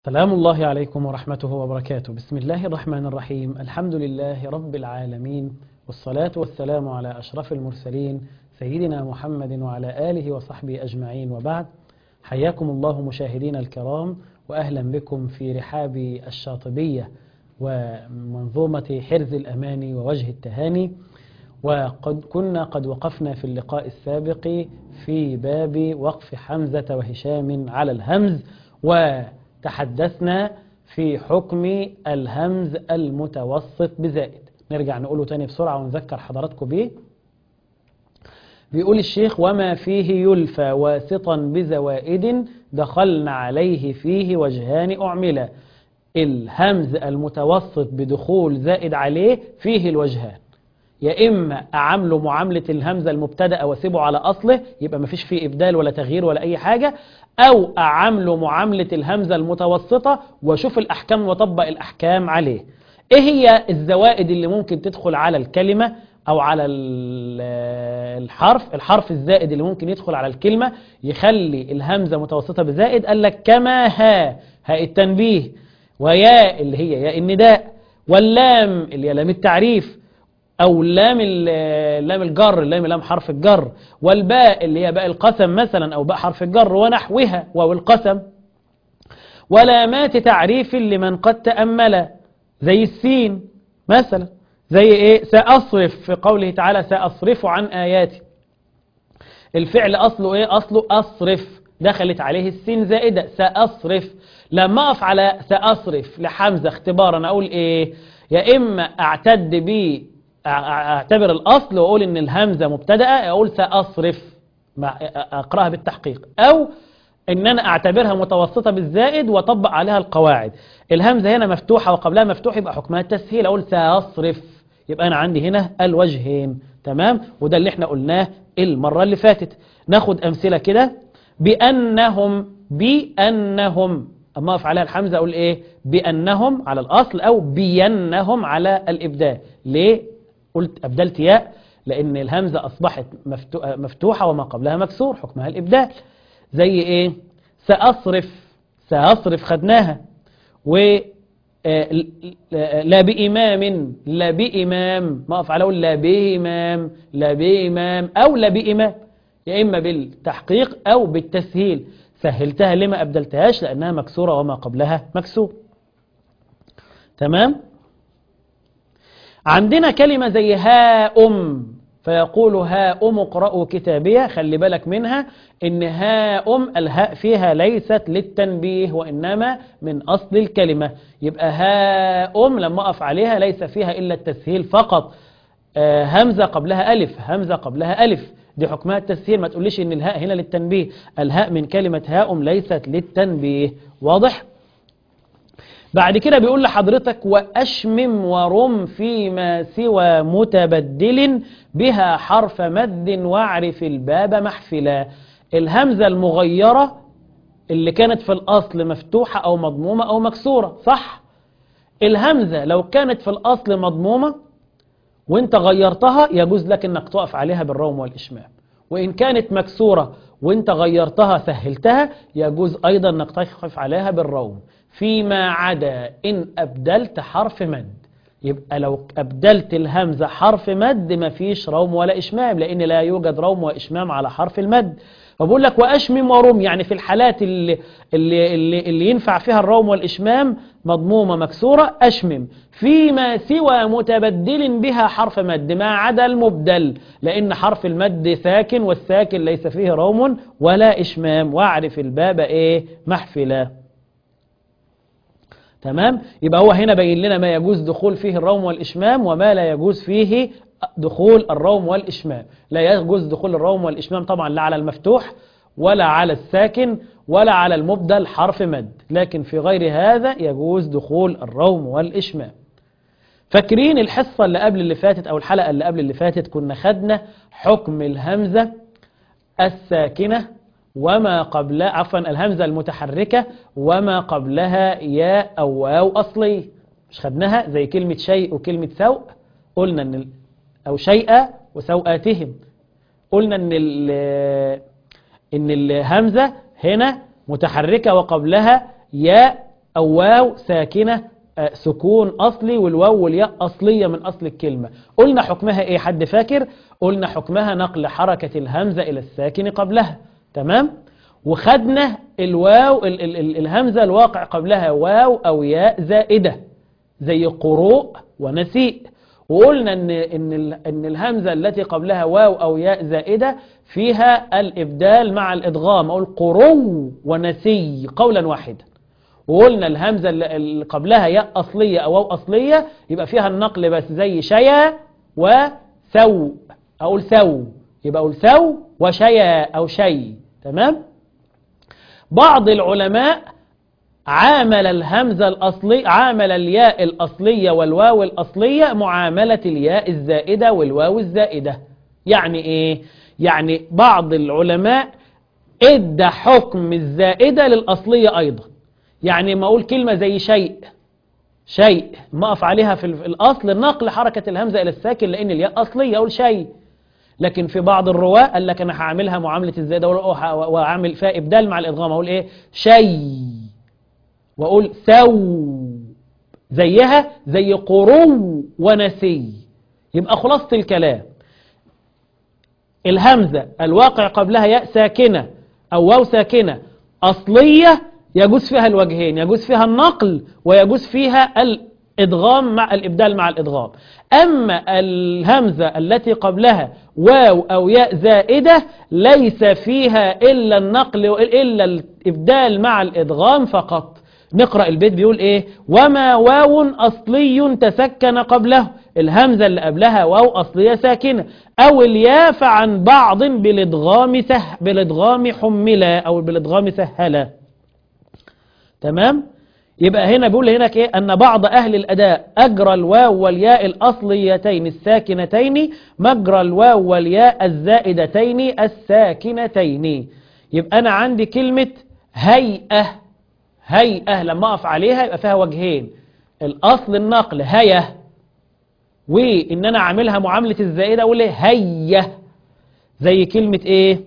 سلام الله عليكم ورحمته وبركاته بسم الله الرحمن الرحيم الحمد لله رب العالمين والصلاة والسلام على أشرف المرسلين سيدنا محمد وعلى آله وصحبه أجمعين وبعد حياكم الله مشاهدين الكرام وأهلا بكم في رحاب الشاطبية ومنظومة حرز الأماني ووجه التهاني وقد كنا قد وقفنا في اللقاء السابق في باب وقف حمزة وهشام على الهمز وتحدثنا في حكم الهمز المتوسط بزائد نرجع نقوله تاني بسرعة ونذكر حضراتكم بيه بيقول الشيخ وما فيه يلفى واسطا بزوائد دخلنا عليه فيه وجهان أعملا الهمز المتوسط بدخول زائد عليه فيه الوجهان يا إما أعامله معاملة الهمزة المبتدأ واسيبه على أصله يبقى مفيش فيه إبدال ولا تغيير ولا أي حاجة أو أعامله معاملة الهمزة المتوسطة وأشوف الأحكام وطبق الأحكام عليه إيه هي الزوائد اللي ممكن تدخل على الكلمة أو على الحرف الحرف الزائد اللي ممكن يدخل على الكلمة يخلي الهمزة متوسطة بزائد قال لك كما ها هاء التنبيه وياء اللي هي ياء النداء واللام اللي هي لام التعريف أو لام لام الجر لام لام حرف الجر والباء اللي هي باء القسم مثلا أو باء حرف الجر ونحوها واو القسم ولامات تعريف لمن قد تأمل زي السين مثلا زي ايه سأصرف في قوله تعالى سأصرف عن آياتي الفعل أصله ايه أصله أصرف دخلت عليه السين زائدة سأصرف لما أقف على سأصرف لحمزة اختبارا أقول ايه يا إما أعتد بي أعتبر الأصل وأقول إن الهمزة مبتدأة أقول سأصرف أقرأها بالتحقيق أو إن أنا أعتبرها متوسطة بالزائد وأطبق عليها القواعد الهمزة هنا مفتوحة وقبلها مفتوح يبقى حكمها التسهيل أقول سأصرف يبقى أنا عندي هنا الوجهين تمام وده اللي احنا قلناه المرة اللي فاتت ناخد أمثلة كده بأنهم بأنهم أما أقف عليها الحمزة أقول إيه بأنهم على الأصل أو بينهم على الإبدال ليه قلت أبدلت ياء لأن الهمزة أصبحت مفتوحة وما قبلها مكسور حكمها الإبدال زي إيه سأصرف سأصرف خدناها و لا بإمام لا بإمام ما أفعل أقول لا بإمام لا بإمام أو لا بإمام يا إما بالتحقيق أو بالتسهيل سهلتها لما أبدلتهاش لأنها مكسورة وما قبلها مكسور تمام عندنا كلمة زي ها أم فيقول ها أم اقرأوا كتابية خلي بالك منها إن ها أم الهاء فيها ليست للتنبيه وإنما من أصل الكلمة يبقى ها أم لما أقف عليها ليس فيها إلا التسهيل فقط آه همزة قبلها ألف همزة قبلها ألف دي حكمها التسهيل ما تقوليش إن الهاء هنا للتنبيه الهاء من كلمة ها أم ليست للتنبيه واضح؟ بعد كده بيقول لحضرتك وأشمم ورم فيما سوى متبدل بها حرف مد واعرف الباب محفلا الهمزة المغيرة اللي كانت في الأصل مفتوحة أو مضمومة أو مكسورة صح الهمزة لو كانت في الأصل مضمومة وانت غيرتها يجوز لك انك تقف عليها بالروم والإشمام وإن كانت مكسورة وانت غيرتها سهلتها يجوز أيضا انك تقف عليها بالروم فيما عدا إن أبدلت حرف مد يبقى لو أبدلت الهمزة حرف مد مفيش روم ولا إشمام لأن لا يوجد روم وإشمام على حرف المد فبقول لك وأشمم ورم يعني في الحالات اللي, اللي, اللي, اللي ينفع فيها الروم والإشمام مضمومة مكسورة أشمم فيما سوى متبدل بها حرف مد ما عدا المبدل لأن حرف المد ساكن والساكن ليس فيه روم ولا إشمام واعرف الباب إيه محفلا تمام يبقى هو هنا بين لنا ما يجوز دخول فيه الروم والإشمام وما لا يجوز فيه دخول الروم والإشمام لا يجوز دخول الروم والإشمام طبعا لا على المفتوح ولا على الساكن ولا على المبدل حرف مد لكن في غير هذا يجوز دخول الروم والإشمام فاكرين الحصة اللي قبل اللي فاتت أو الحلقة اللي قبل اللي فاتت كنا خدنا حكم الهمزة الساكنة وما قبلها عفوا الهمزة المتحركة وما قبلها ياء أو واو أصلي مش خدناها زي كلمة شيء وكلمة سوء قلنا أن ال... أو شيء وسوءاتهم قلنا أن ال... أن الهمزة هنا متحركة وقبلها ياء أو واو ساكنة آه، سكون أصلي والواو والياء أصلية من أصل الكلمة قلنا حكمها إيه حد فاكر قلنا حكمها نقل حركة الهمزة إلى الساكن قبلها تمام وخدنا الواو ال ال ال الهمزة الواقع قبلها واو أو ياء زائدة زي قروء ونسيء وقلنا إن, إن, ال- إن الهمزة التي قبلها واو أو ياء زائدة فيها الإبدال مع الإدغام أو القرو ونسي قولا واحدا وقلنا الهمزة اللي اللي قبلها ياء أصلية أو واو أصلية يبقى فيها النقل بس زي شيا وسو أقول سو يبقى أقول سو وشيا أو شي تمام بعض العلماء عامل الهمزة الأصلي عامل الياء الأصلية والواو الأصلية معاملة الياء الزائدة والواو الزائدة يعني إيه؟ يعني بعض العلماء ادى حكم الزائدة للأصلية أيضا يعني ما أقول كلمة زي شيء شيء ما أقف عليها في الأصل نقل حركة الهمزة إلى الساكن لأن الياء أصلية أقول شيء لكن في بعض الرواة قال لك أنا هعملها معاملة الزائدة وأعمل فيها إبدال مع الإدغام أقول إيه شيء وأقول سو زيها زي قرو ونسي يبقى خلاصة الكلام الهمزة الواقع قبلها ياء ساكنة أو واو ساكنة أصلية يجوز فيها الوجهين يجوز فيها النقل ويجوز فيها الإدغام مع الإبدال مع الإدغام أما الهمزة التي قبلها واو أو ياء زائدة ليس فيها إلا النقل إلا الإبدال مع الإدغام فقط نقرأ البيت بيقول إيه وما واو أصلي تسكن قبله الهمزة اللي قبلها واو أصلية ساكنة أو الياء فعن بعض بالإدغام سه بالإدغام حملة أو بالإدغام سهلة تمام يبقى هنا بيقول هناك إيه أن بعض أهل الأداء أجرى الواو والياء الأصليتين الساكنتين مجرى الواو والياء الزائدتين الساكنتين يبقى أنا عندي كلمة هيئة هيئة لما أقف عليها يبقى فيها وجهين الأصل النقل هيئة وإن أنا أعملها معاملة الزائدة أقول إيه هية زي كلمة إيه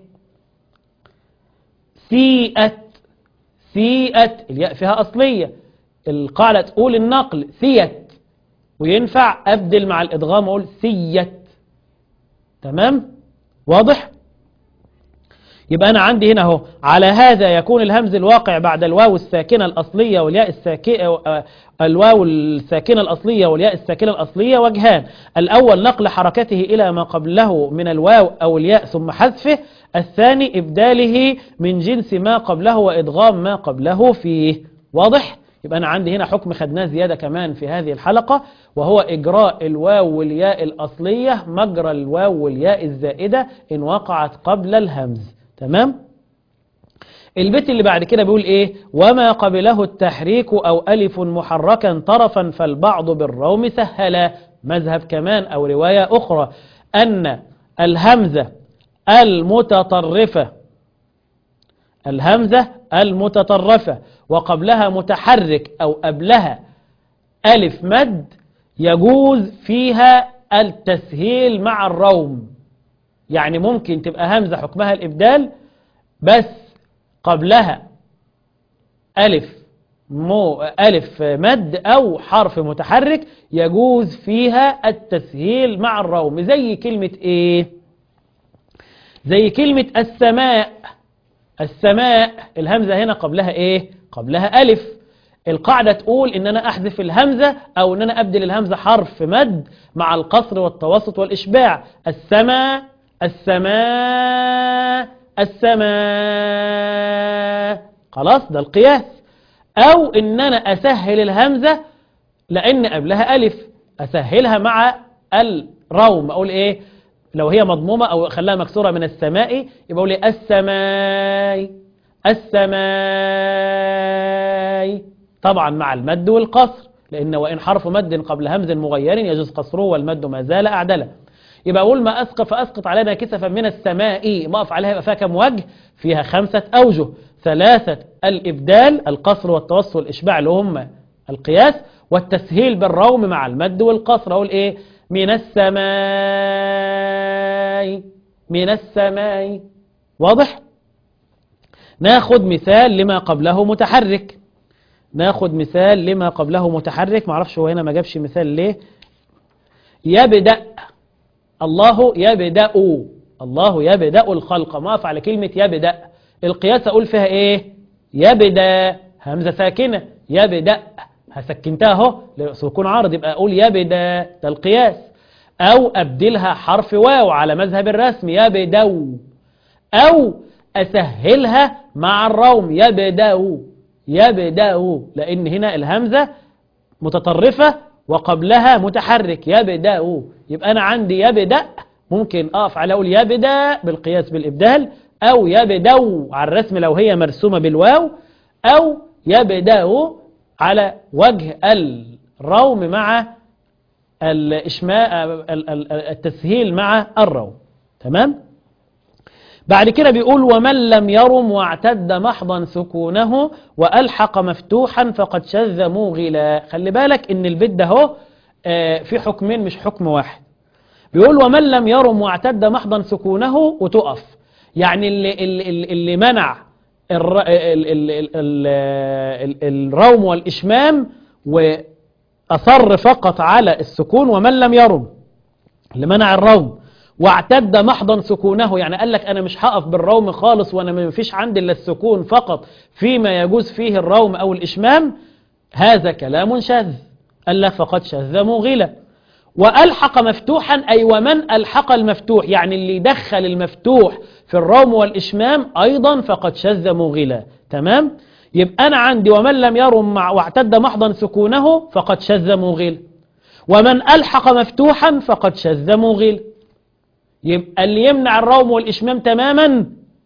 سيئت سيئت الياء فيها أصلية القاعدة تقول النقل سيت وينفع أبدل مع الإدغام أقول سيت تمام واضح يبقى أنا عندي هنا اهو على هذا يكون الهمز الواقع بعد الواو الساكنة الأصلية والياء الساكنة الواو الساكنة الأصلية والياء الساكنة الأصلية وجهان الأول نقل حركته إلى ما قبله من الواو أو الياء ثم حذفه الثاني إبداله من جنس ما قبله وإدغام ما قبله فيه واضح؟ يبقى أنا عندي هنا حكم خدناه زيادة كمان في هذه الحلقة وهو إجراء الواو والياء الأصلية مجرى الواو والياء الزائدة إن وقعت قبل الهمز تمام؟ البيت اللي بعد كده بيقول ايه وما قبله التحريك او الف محركا طرفا فالبعض بالروم سهلا مذهب كمان او رواية اخرى ان الهمزة المتطرفة الهمزة المتطرفة وقبلها متحرك او قبلها الف مد يجوز فيها التسهيل مع الروم يعني ممكن تبقى همزة حكمها الابدال بس قبلها ألف مو ألف مد أو حرف متحرك يجوز فيها التسهيل مع الروم زي كلمة إيه زي كلمة السماء السماء الهمزة هنا قبلها إيه قبلها ألف القاعدة تقول إن أنا أحذف الهمزة أو إن أنا أبدل الهمزة حرف مد مع القصر والتوسط والإشباع السماء السماء السماء خلاص ده القياس او ان انا اسهل الهمزة لان قبلها الف اسهلها مع الروم اقول ايه لو هي مضمومة او خلاها مكسورة من السماء يبقى اقول ايه السماء السماء طبعا مع المد والقصر لان وان حرف مد قبل همز مغير يجوز قصره والمد ما زال اعدله يبقى أقول ما أسقط فأسقط علينا كسفا من السماء ما أقف عليها يبقى فيها كم وجه فيها خمسة أوجه ثلاثة الإبدال القصر والتوسط والإشباع اللي هم القياس والتسهيل بالروم مع المد والقصر أقول إيه من السماء من السماء واضح ناخد مثال لما قبله متحرك ناخد مثال لما قبله متحرك معرفش هو هنا ما جابش مثال ليه يبدأ الله يبدأ الله يبدأ الخلق ما أقف على كلمة يبدأ القياس أقول فيها إيه يبدأ همزة ساكنة يبدأ هسكنتها اهو سكون عارض يبقى أقول يبدأ ده القياس أو أبدلها حرف واو على مذهب الرسم يبدأ أو أسهلها مع الروم يبدأ يبدأ لأن هنا الهمزة متطرفة وقبلها متحرك يبدأ يبقى أنا عندي يبدأ ممكن أقف على أقول يبدأ بالقياس بالإبدال أو يبدأ على الرسم لو هي مرسومة بالواو أو يبدأ على وجه الروم مع الإشماء التسهيل مع الروم تمام بعد كده بيقول ومن لم يرم واعتد محضا سكونه وألحق مفتوحا فقد شذ موغلا خلي بالك ان البيت ده اهو في حكمين مش حكم واحد بيقول ومن لم يرم واعتد محضا سكونه وتقف يعني اللي, اللي, اللي منع الر... ال... ال... ال... ال... الروم والإشمام وأصر فقط على السكون ومن لم يرم اللي منع الروم واعتد محضا سكونه يعني قال لك أنا مش هقف بالروم خالص وأنا ما فيش عندي إلا السكون فقط فيما يجوز فيه الروم أو الإشمام هذا كلام شاذ قال لك فقد شذ مغلا وألحق مفتوحا أي ومن ألحق المفتوح يعني اللي يدخل المفتوح في الروم والإشمام أيضا فقد شذ مغلا تمام يبقى أنا عندي ومن لم يرم مع واعتد محضا سكونه فقد شذ مغلا ومن ألحق مفتوحا فقد شذ مغلا يبقى اللي يمنع الروم والإشمام تماما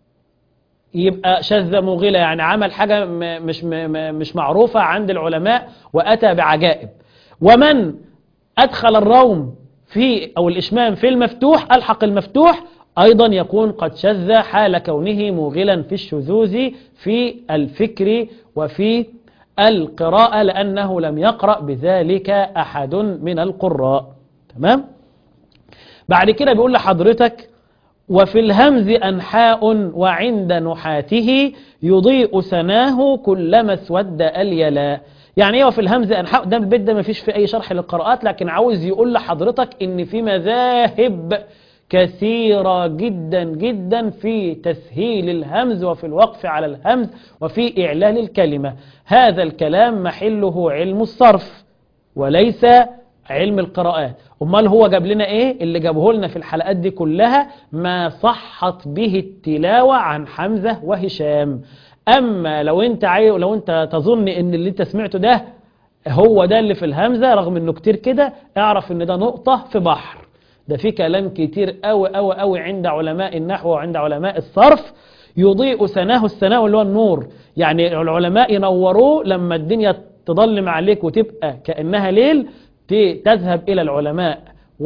يبقى شذ مغلا يعني عمل حاجة مش مش معروفة عند العلماء وأتى بعجائب ومن أدخل الروم في أو الإشمام في المفتوح ألحق المفتوح أيضا يكون قد شذ حال كونه موغلا في الشذوذ في الفكر وفي القراءة لأنه لم يقرأ بذلك أحد من القراء تمام بعد كده بيقول لحضرتك وفي الهمز أنحاء وعند نحاته يضيء سناه كلما اسود اليلا يعني ايه وفي الهمز أنحاء ده البيت ده ما فيش في أي شرح للقراءات لكن عاوز يقول لحضرتك إن في مذاهب كثيرة جدا جدا في تسهيل الهمز وفي الوقف على الهمز وفي إعلان الكلمة هذا الكلام محله علم الصرف وليس علم القراءات أمال هو جاب لنا إيه اللي جابه لنا في الحلقات دي كلها ما صحت به التلاوة عن حمزة وهشام أما لو أنت عاي... لو أنت تظن إن اللي أنت سمعته ده هو ده اللي في الهمزة رغم إنه كتير كده اعرف إن ده نقطة في بحر ده في كلام كتير قوي قوي قوي عند علماء النحو وعند علماء الصرف يضيء سناه السناه اللي هو النور يعني العلماء ينوروه لما الدنيا تضلم عليك وتبقى كأنها ليل تذهب إلى العلماء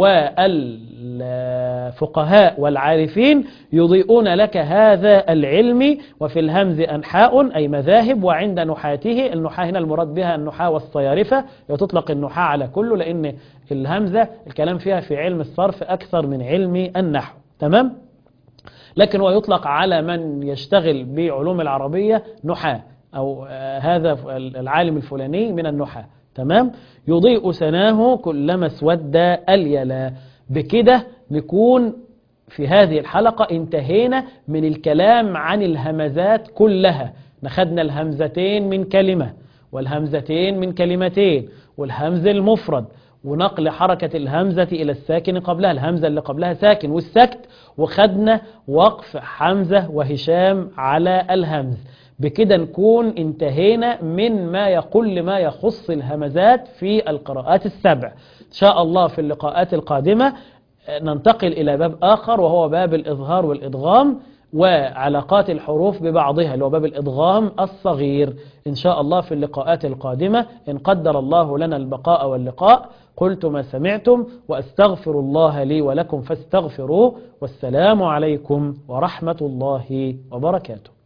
والفقهاء والعارفين يضيئون لك هذا العلم وفي الهمز أنحاء أي مذاهب وعند نحاته النحاة هنا المراد بها النحاة والصيارفة وتطلق النحاة على كله لأن الهمزة الكلام فيها في علم الصرف أكثر من علم النحو تمام؟ لكن هو يطلق على من يشتغل بعلوم العربية نحاة أو هذا العالم الفلاني من النحاة تمام يضيء سناه كلما اسود اليلا بكده نكون في هذه الحلقة انتهينا من الكلام عن الهمزات كلها نخدنا الهمزتين من كلمة والهمزتين من كلمتين والهمز المفرد ونقل حركة الهمزة إلى الساكن قبلها الهمزة اللي قبلها ساكن والسكت وخدنا وقف حمزة وهشام على الهمز بكده نكون انتهينا من ما يقول ما يخص الهمزات في القراءات السبع إن شاء الله في اللقاءات القادمة ننتقل إلى باب آخر وهو باب الإظهار والإدغام وعلاقات الحروف ببعضها اللي هو باب الإدغام الصغير إن شاء الله في اللقاءات القادمة إن قدر الله لنا البقاء واللقاء قلت ما سمعتم وأستغفر الله لي ولكم فاستغفروه والسلام عليكم ورحمة الله وبركاته